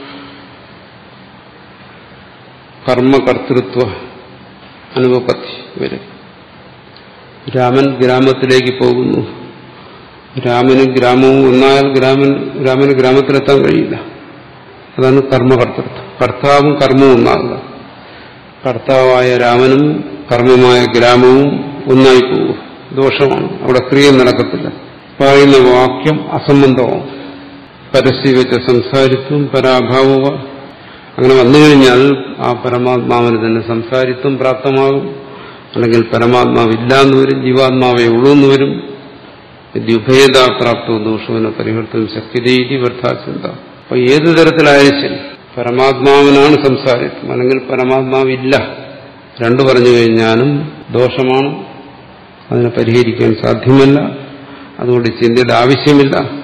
കർമ്മകർത്തൃത്വ അനുപത്തി വരും രാമൻ ഗ്രാമത്തിലേക്ക് പോകുന്നു രാമന് ഗ്രാമവും ഒന്നായാൽ ഗ്രാമൻ രാമന് ഗ്രാമത്തിലെത്താൻ കഴിയില്ല അതാണ് കർമ്മകർത്തൃത്വം കർത്താവും കർമ്മവും ഒന്നാകുക കർത്താവായ രാമനും കർമ്മമായ ഗ്രാമവും ഒന്നായി പോകും ദോഷമാണ് അവിടെ ക്രിയ നടക്കത്തില്ല പറയുന്ന വാക്യം അസംബന്ധമാവും പരസ്യ വെച്ച സംസാരിത്വം പരാഭാവ അങ്ങനെ വന്നു കഴിഞ്ഞാൽ ആ പരമാത്മാവിന് തന്നെ സംസാരിത്വം പ്രാപ്തമാകും അല്ലെങ്കിൽ പരമാത്മാവില്ലാന്ന് വരും ജീവാത്മാവേ ഉള്ളൂ എന്ന് വരും ദ്യുഭേദാപ്രാപ്തോ ദോഷവിനെ പരിവർത്തനം ശക്തിരീതി വർദ്ധാചിന്ത അപ്പൊ ഏതു തരത്തിലായാലും ശരി പരമാത്മാവിനാണ് സംസാരിത്വം അല്ലെങ്കിൽ പരമാത്മാവില്ല രണ്ടു പറഞ്ഞു കഴിഞ്ഞാലും ദോഷമാണ് അതിനെ പരിഹരിക്കാൻ സാധ്യമല്ല അതുകൊണ്ട് ചിന്തയുടെ ആവശ്യമില്ല